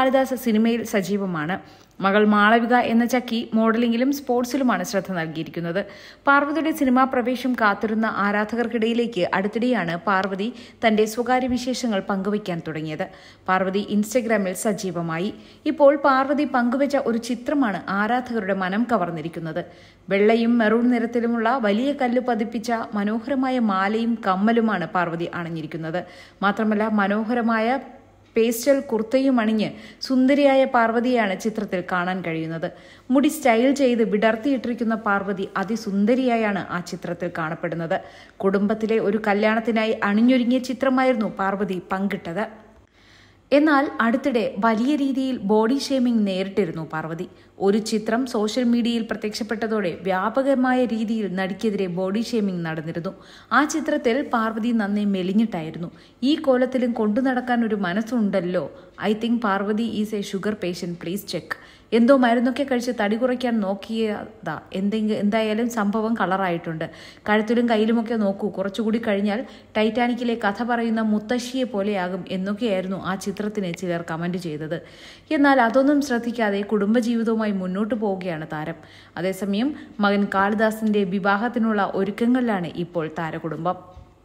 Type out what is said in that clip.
കാളിദാസ് സിനിമയിൽ സജീവമാണ് മകൾ മാളവിക എന്ന ചക്കി മോഡലിംഗിലും സ്പോർട്സിലുമാണ് ശ്രദ്ധ നൽകിയിരിക്കുന്നത് പാർവതിയുടെ സിനിമാ പ്രവേശം കാത്തിരുന്ന ആരാധകർക്കിടയിലേക്ക് അടുത്തിടെയാണ് പാർവതി തന്റെ സ്വകാര്യ വിശേഷങ്ങൾ പങ്കുവയ്ക്കാൻ തുടങ്ങിയത് പാർവതി ഇൻസ്റ്റഗ്രാമിൽ സജീവമായി ഇപ്പോൾ പാർവതി പങ്കുവച്ച ഒരു ചിത്രമാണ് ആരാധകരുടെ മനം കവർന്നിരിക്കുന്നത് വെള്ളയും മെറൂൺ നിറത്തിലുമുള്ള വലിയ കല്ല് പതിപ്പിച്ച മനോഹരമായ മാലയും കമ്മലുമാണ് പാർവതി അണിഞ്ഞിരിക്കുന്നത് മാത്രമല്ല മനോഹരമായ പേസ്റ്റൽ കുർത്തയും അണിഞ്ഞ് സുന്ദരിയായ പാർവതിയാണ് ചിത്രത്തിൽ കാണാൻ കഴിയുന്നത് മുടി സ്റ്റൈൽ ചെയ്ത് വിടർത്തിയിട്ടിരിക്കുന്ന പാർവതി അതിസുന്ദരിയായാണ് ആ ചിത്രത്തിൽ കാണപ്പെടുന്നത് കുടുംബത്തിലെ ഒരു കല്യാണത്തിനായി അണിഞ്ഞൊരുങ്ങിയ ചിത്രമായിരുന്നു പാർവതി പങ്കിട്ടത് എന്നാൽ അടുത്തിടെ വലിയ രീതിയിൽ ബോഡി ഷേമിംഗ് നേരിട്ടിരുന്നു പാർവതി ഒരു ചിത്രം സോഷ്യൽ മീഡിയയിൽ പ്രത്യക്ഷപ്പെട്ടതോടെ വ്യാപകമായ രീതിയിൽ നടിക്കെതിരെ ബോഡി ഷേമിംഗ് നടന്നിരുന്നു ആ ചിത്രത്തിൽ പാർവതി നന്നേ മെലിഞ്ഞിട്ടായിരുന്നു ഈ കോലത്തിലും കൊണ്ടു നടക്കാൻ ഒരു മനസ്സുണ്ടല്ലോ I think Parvathi is a sugar patient please check എന്തോ മരുന്നൊക്കെ കഴിച്ച് തടി കുറയ്ക്കാൻ നോക്കിയതാ എന്തെങ്കിലും എന്തായാലും സംഭവം കളറായിട്ടുണ്ട് കഴുത്തിലും കയ്യിലുമൊക്കെ നോക്കൂ കുറച്ചുകൂടി കഴിഞ്ഞാൽ ടൈറ്റാനിക്കിലെ കഥ പറയുന്ന മുത്തശ്ശിയെ പോലെയാകും എന്നൊക്കെയായിരുന്നു ആ ചിത്രത്തിന് ചിലർ കമന്റ് ചെയ്തത് എന്നാൽ അതൊന്നും ശ്രദ്ധിക്കാതെ കുടുംബജീവിതവുമായി മുന്നോട്ട് പോവുകയാണ് താരം അതേസമയം മകൻ കാളിദാസിന്റെ വിവാഹത്തിനുള്ള ഒരുക്കങ്ങളിലാണ് ഇപ്പോൾ താരകുടുംബം